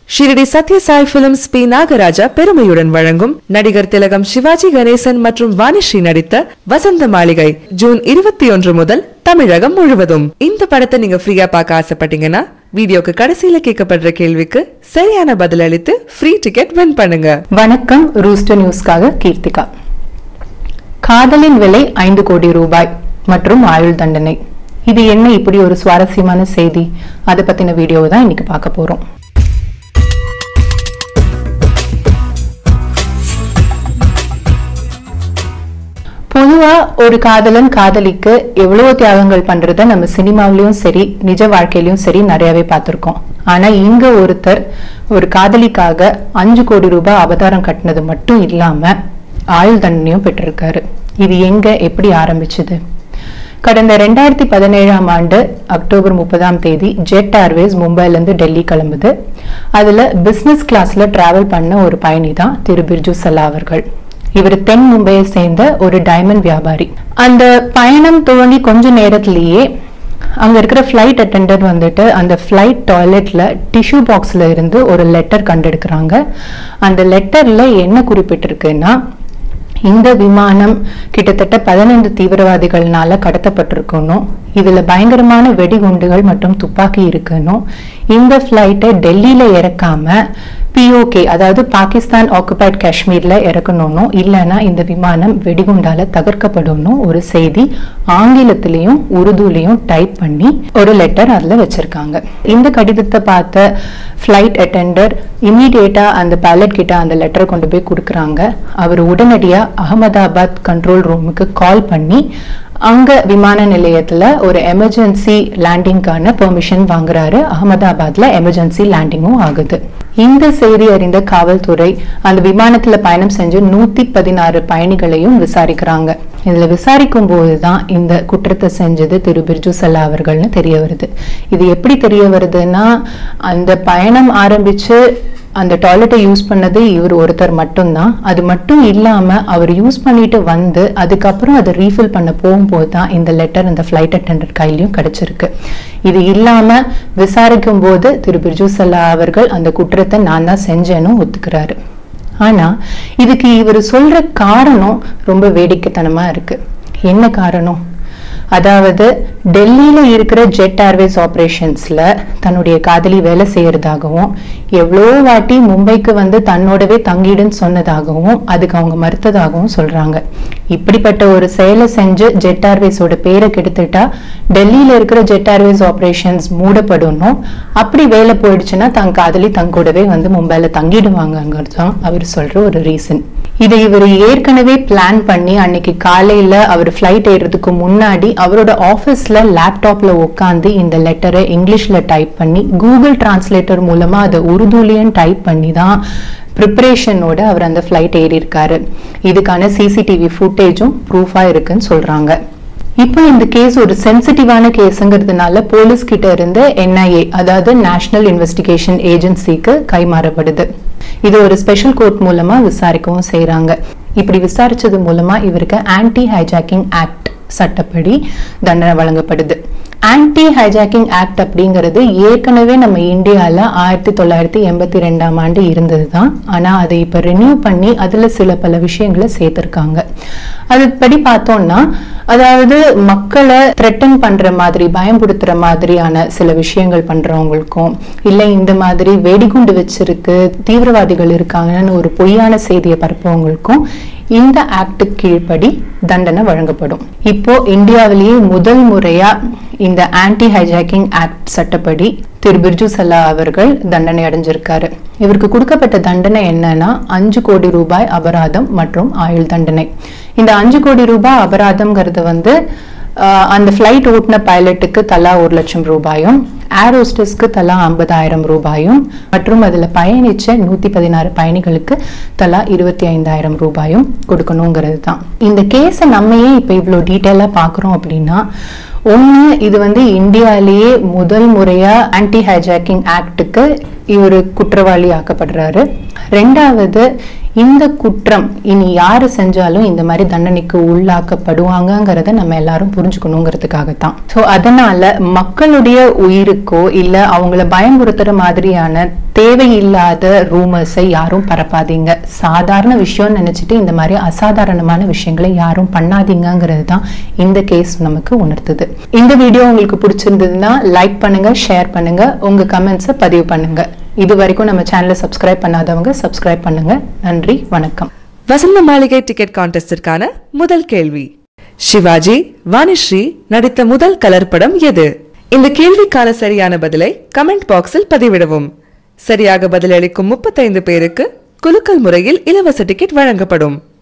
Shirdi Sathya Sai films B Nagaraja பெருமையுடன் வழங்கும் நடிகர் திலகம் சிவாஜி கணேசன் மற்றும் வாணிஸ்ரீ நடித்த வசந்த மாளிகை ஜூன் இருபத்தி ஒன்று முதல் தமிழகம் முழுவதும் இந்த படத்தை நீங்க ஃப்ரீயா பார்க்க ஆசைப்பட்டீங்கன்னா வீடியோக்கு கடைசியில கேட்கப்படுற கேள்விக்கு சரியான பதில் அளித்து ஃப்ரீ டிக்கெட் வின் பண்ணுங்க வணக்கம் ரூஸ்டர் நியூஸ்க்காக கீர்த்திகா காதலின் விலை ஐந்து கோடி ரூபாய் மற்றும் ஆயுள் தண்டனை இது என்ன இப்படி ஒரு சுவாரஸ்யமான செய்தி அதை பத்தின வீடியோவை தான் இன்னைக்கு பார்க்க போறோம் பொதுவா ஒரு காதலன் காதலிக்கு எவ்வளவு தியாகங்கள் பண்றத நம்ம சினிமாவிலயும் சரி நிஜ வாழ்க்கையிலயும் சரி நிறையவே பார்த்திருக்கோம் ஆனா இங்க ஒருத்தர் ஒரு காதலிக்காக அஞ்சு கோடி ரூபாய் அபதாரம் கட்டினது மட்டும் இல்லாம ஆயுள் தண்டனையும் பெற்றிருக்காரு இது எங்க எப்படி ஆரம்பிச்சது கடந்த ரெண்டாயிரத்தி பதினேழாம் ஆண்டு அக்டோபர் முப்பதாம் தேதி ஜெட் ஏர்வேஸ் மும்பைல இருந்து டெல்லி கிளம்புது அதுல பிசினஸ் கிளாஸ்ல டிராவல் பண்ண ஒரு பயணி தான் திரு பிர்ஜு சல்லா அவர்கள் இவர் தென் மும்பையை சேர்ந்த ஒரு டைமண்ட் வியாபாரி அந்த பயணம் துவங்கி கொஞ்ச நேரத்திலேயே அங்க இருக்கிற ஃப்ளைட் அட்டெண்டர் வந்துட்டு அந்த ஃப்ளைட் டாய்லெட்ல டிஷ்யூ பாக்ஸ்ல இருந்து ஒரு லெட்டர் கண்டெடுக்கிறாங்க அந்த லெட்டர்ல என்ன குறிப்பிட்டிருக்குன்னா இந்த விமானம் கிட்டத்தட்ட பதினைந்து தீவிரவாதிகள்னால கடத்தப்பட்டிருக்கணும் இதுல பயங்கரமான வெடிகுண்டுகள் மற்றும் துப்பாக்கி இருக்கணும் இந்த ஃப்ளைட்டை டெல்லியில இறக்காம பிஓகே அதாவது பாகிஸ்தான் ஆக்குபைட் காஷ்மீர்ல இறக்கணும் இல்லைன்னா இந்த விமானம் வெடிகுண்டால தகர்க்கப்படணும் ஒரு செய்தி ஆங்கிலத்திலையும் உருதுலையும் டைப் பண்ணி ஒரு லெட்டர் அதுல வச்சிருக்காங்க இந்த கடிதத்தை பார்த்த ஃப்ளைட் அட்டெண்டர் இமீடியட்டா அந்த பைலட் கிட்ட அந்த லெட்டரை கொண்டு போய் கொடுக்குறாங்க அவர் உடனடியா அகமதாபாத் கண்ட்ரோல் ரூமுக்கு கால் பண்ணி அங்க விமான நிலையத்துல ஒரு எமர்ஜென்சி லேண்டிங்கான பெர்மிஷன் வாங்குறாரு அகமதாபாத்ல எமர்ஜென்சி லேண்டிங்கும் ஆகுது இந்த செய்தி அறிந்த காவல்துறை அந்த விமானத்துல பயணம் செஞ்சு நூத்தி பதினாறு பயணிகளையும் விசாரிக்கிறாங்க இதுல விசாரிக்கும் போதுதான் இந்த குற்றத்தை செஞ்சது திரு பிர்ஜு சல்லா அவர்கள்னு தெரிய வருது இது எப்படி தெரிய வருதுன்னா அந்த பயணம் ஆரம்பிச்சு அந்த டாய்லெட்டை யூஸ் பண்ணது இவர் ஒருத்தர் மட்டும்தான் அது மட்டும் இல்லாம அவர் யூஸ் பண்ணிட்டு வந்து அதுக்கப்புறம் அதை ரீஃபில் பண்ண போகும்போது தான் இந்த லெட்டர் அந்த ஃபிளைட் அட்டெண்டர் கையிலயும் கிடைச்சிருக்கு இது இல்லாம விசாரிக்கும் போது திரு பிர்ஜு சல்லா அவர்கள் அந்த குற்றத்தை நான் தான் செஞ்சேன்னு ஒத்துக்கிறாரு ஆனா இதுக்கு இவர் சொல்ற காரணம் ரொம்ப வேடிக்கைத்தனமா இருக்கு என்ன காரணம் அதாவது டெல்லியில இருக்கிற ஜெட் ஏர்வேஸ் ஆப்ரேஷன்ஸ்ல தன்னுடைய காதலி வேலை செய்யறதாகவும் எவ்வளோ வாட்டி மும்பைக்கு வந்து தன்னோடவே தங்கிடுன்னு சொன்னதாகவும் அதுக்கு அவங்க மறுத்ததாகவும் சொல்றாங்க இப்படிப்பட்ட ஒரு செயலை செஞ்சு ஜெட் ஏர்வேஸோட பேரை கெடுத்துட்டா டெல்லியில இருக்கிற ஜெட் ஏர்வேஸ் ஆப்ரேஷன்ஸ் மூடப்படணும் அப்படி வேலை போயிடுச்சுன்னா தன் காதலி தங்கூடவே வந்து மும்பைல தங்கிடுவாங்கங்கிறது தான் அவர் சொல்ற ஒரு ரீசன் இதை இவர் ஏற்கனவே பிளான் பண்ணி அன்னைக்கு காலையில அவர் ஃபிளைட் ஏறுறதுக்கு முன்னாடி அவரோட ஆபீஸ்ல லேப்டாப்ல உட்காந்து இந்த லெட்டரை இங்கிலீஷ்ல டைப் பண்ணி கூகுள் டிரான்ஸ்லேட்டர் மூலமா அதை உருதுலையும் டைப் பண்ணி தான் ப்ரிப்பரேஷனோட அவர் அந்த ஃபிளைட் ஏறி இருக்காரு இதுக்கான சிசிடிவி ஃபுட்டேஜும் ப்ரூஃபா இருக்குன்னு சொல்றாங்க இப்போ இந்த கேஸ் ஒரு சென்சிட்டிவான கேஸுங்கிறதுனால போலீஸ் கிட்ட இருந்து என்ஐஏ அதாவது நேஷனல் இன்வெஸ்டிகேஷன் ஏஜென்சிக்கு கைமாறப்படுது இது ஒரு ஸ்பெஷல் கோர்ட் மூலமா விசாரிக்கவும் செய்யறாங்க இப்படி விசாரிச்சது மூலமா இவருக்கு ஆன்டி ஹைஜாக்கிங் ஆக்ட் சட்டப்படி தண்டனை வழங்கப்படுது ஆன்டி ஹைஜாக்கிங் ஆக்ட் அப்படிங்கிறது ஏற்கனவே நம்ம இந்தியாவில் ஆயிரத்தி தொள்ளாயிரத்தி எண்பத்தி ரெண்டாம் ஆண்டு இருந்தது தான் ஆனால் அதை இப்போ ரினியூ பண்ணி அதில் சில பல விஷயங்களை சேர்த்துருக்காங்க அதுபடி பார்த்தோம்னா அதாவது மக்களை த்ரெட்டன் பண்ற மாதிரி பயம்படுத்துற மாதிரியான சில விஷயங்கள் பண்றவங்களுக்கும் இல்லை இந்த மாதிரி வெடிகுண்டு வச்சிருக்கு தீவிரவாதிகள் இருக்காங்கன்னு ஒரு பொய்யான செய்தியை பரப்பவங்களுக்கும் இந்த ஆக்ட் கீழ்ப்படி தண்டனை வழங்கப்படும் இப்போ இந்தியாவிலேயே முதல் முறையா இந்த ஆன்டி ஹைஜாக்கிங் ஆக்ட் சட்டப்படி திரு பிர்ஜு சல்லா அவர்கள் தண்டனை அடைஞ்சிருக்காரு இவருக்கு கொடுக்கப்பட்ட தண்டனை என்னன்னா அஞ்சு கோடி ரூபாய் அபராதம் மற்றும் ஆயுள் தண்டனை இந்த அஞ்சு கோடி ரூபாய் அபராதம்ங்கிறது வந்து அந்த ஃப்ளைட் ஓட்டின பைலட்டுக்கு தலா ஒரு லட்சம் ரூபாயும் ஏர் ஹோஸ்டஸ்க்கு தலா ஐம்பதாயிரம் ரூபாயும் மற்றும் அதில் பயணிச்ச நூற்றி பதினாறு பயணிகளுக்கு தலா இருபத்தி ஐந்தாயிரம் ரூபாயும் கொடுக்கணுங்கிறது தான் இந்த கேஸை நம்ம ஏன் இப்போ இவ்வளோ டீட்டெயிலாக பார்க்குறோம் அப்படின்னா ஒன்று இது வந்து இந்தியாவிலேயே முதல் முறையாக ஆன்டி ஹைஜாக்கிங் ஆக்டுக்கு இவர் குற்றவாளி ஆக்கப்படுறாரு ரெண்டாவது இந்த குற்றம் இனி யாரு செஞ்சாலும் இந்த மாதிரி தண்டனைக்கு உள்ளாக்கப்படுவாங்கங்கிறத நம்ம எல்லாரும் புரிஞ்சுக்கணுங்கிறதுக்காகத்தான் ஸோ அதனால மக்களுடைய உயிருக்கோ இல்ல அவங்கள பயமுறுத்துற மாதிரியான தேவையில்லாத ரூமர்ஸை யாரும் பரப்பாதீங்க சாதாரண விஷயம்னு நினைச்சிட்டு இந்த மாதிரி அசாதாரணமான விஷயங்களை யாரும் பண்ணாதீங்கங்கிறது தான் இந்த கேஸ் நமக்கு உணர்த்துது இந்த வீடியோ உங்களுக்கு பிடிச்சிருந்ததுன்னா லைக் பண்ணுங்க ஷேர் பண்ணுங்க உங்க கமெண்ட்ஸை பதிவு பண்ணுங்க இது வரைக்கும் நம்ம சேனலை சப்ஸ்கிரைப் பண்ணாதவங்க சப்ஸ்கிரைப் பண்ணுங்க நன்றி வணக்கம் வசந்த மாளிகை டிக்கெட் கான்டெஸ்டிற்கான முதல் கேள்வி சிவாஜி வாணிஸ்ரீ நடித்த முதல் கலர் படம் எது இந்த கேள்விக்கான சரியான பதிலை கமெண்ட் பாக்ஸில் பதிவிடவும் சரியாக பதிலளிக்கும் முப்பத்தைந்து பேருக்கு குலுக்கல் முறையில் இலவச டிக்கெட் வழங்கப்படும்